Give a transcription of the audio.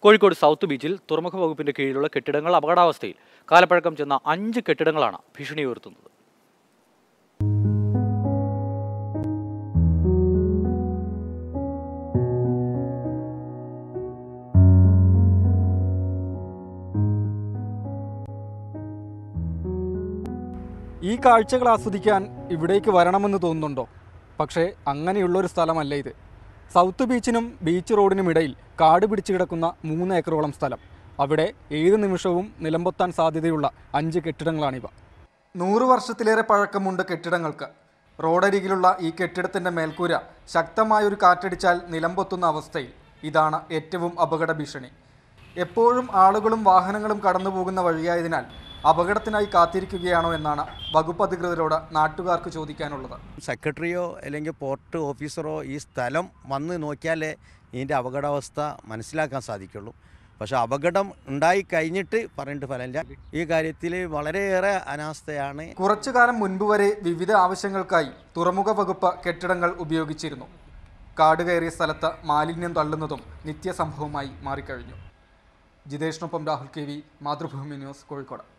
Kozhikode south ബീച്ചിൽ തുറമുഖ വകുപ്പിന്റെ കീഴിലുള്ള കെട്ടിടങ്ങൾ അപകടാവസ്ഥയിൽ കാലപ്പഴക്കം ചെന്ന അഞ്ച് കെട്ടിടങ്ങളാണ് ഭീഷണി ഉയർത്തുന്നത് ഈ കാഴ്ചകൾ ആസ്വദിക്കാൻ ഇവിടേക്ക് വരണമെന്ന് തോന്നുന്നുണ്ടോ പക്ഷേ അങ്ങനെയുള്ളൊരു സ്ഥലമല്ല ഇത് സൗത്ത് ബീച്ചിനും ബീച്ച് റോഡിനും ഇടയിൽ കാട് പിടിച്ചു കിടക്കുന്ന മൂന്ന് ഏക്കറോളം സ്ഥലം അവിടെ ഏത് നിമിഷവും നിലംപൊത്താൻ സാധ്യതയുള്ള അഞ്ച് കെട്ടിടങ്ങളാണിവ നൂറ് വർഷത്തിലേറെ പഴക്കമുണ്ട് കെട്ടിടങ്ങൾക്ക് റോഡരികിലുള്ള ഈ കെട്ടിടത്തിൻ്റെ മേൽക്കൂര ശക്തമായൊരു കാറ്റടിച്ചാൽ നിലംപൊത്തുന്ന അവസ്ഥയിൽ ഇതാണ് ഏറ്റവും അപകട ഭീഷണി എപ്പോഴും ആളുകളും വാഹനങ്ങളും കടന്നു പോകുന്ന വഴിയായതിനാൽ അപകടത്തിനായി കാത്തിരിക്കുകയാണോ എന്നാണ് വകുപ്പ് അധികൃതരോട് നാട്ടുകാർക്ക് ചോദിക്കാനുള്ളത് സെക്രട്ടറിയോ അല്ലെങ്കിൽ പോർട്ട് ഓഫീസറോ ഈ സ്ഥലം വന്ന് നോക്കിയാലേ ഇതിൻ്റെ അപകടാവസ്ഥ മനസ്സിലാക്കാൻ സാധിക്കുള്ളൂ പക്ഷേ അപകടം ഉണ്ടായി കഴിഞ്ഞിട്ട് പറഞ്ഞിട്ട് ഫലമില്ല ഈ കാര്യത്തിൽ വളരെയേറെ അനാസ്ഥയാണ് കുറച്ചു കാലം മുൻപ് വരെ വിവിധ ആവശ്യങ്ങൾക്കായി തുറമുഖ വകുപ്പ് കെട്ടിടങ്ങൾ ഉപയോഗിച്ചിരുന്നു കാട് കയറിയ സ്ഥലത്ത് മാലിന്യം തള്ളുന്നതും നിത്യസംഭവമായി മാറിക്കഴിഞ്ഞു ജിതേഷിനൊപ്പം Rahul K V Mathrubhumi news Kozhikode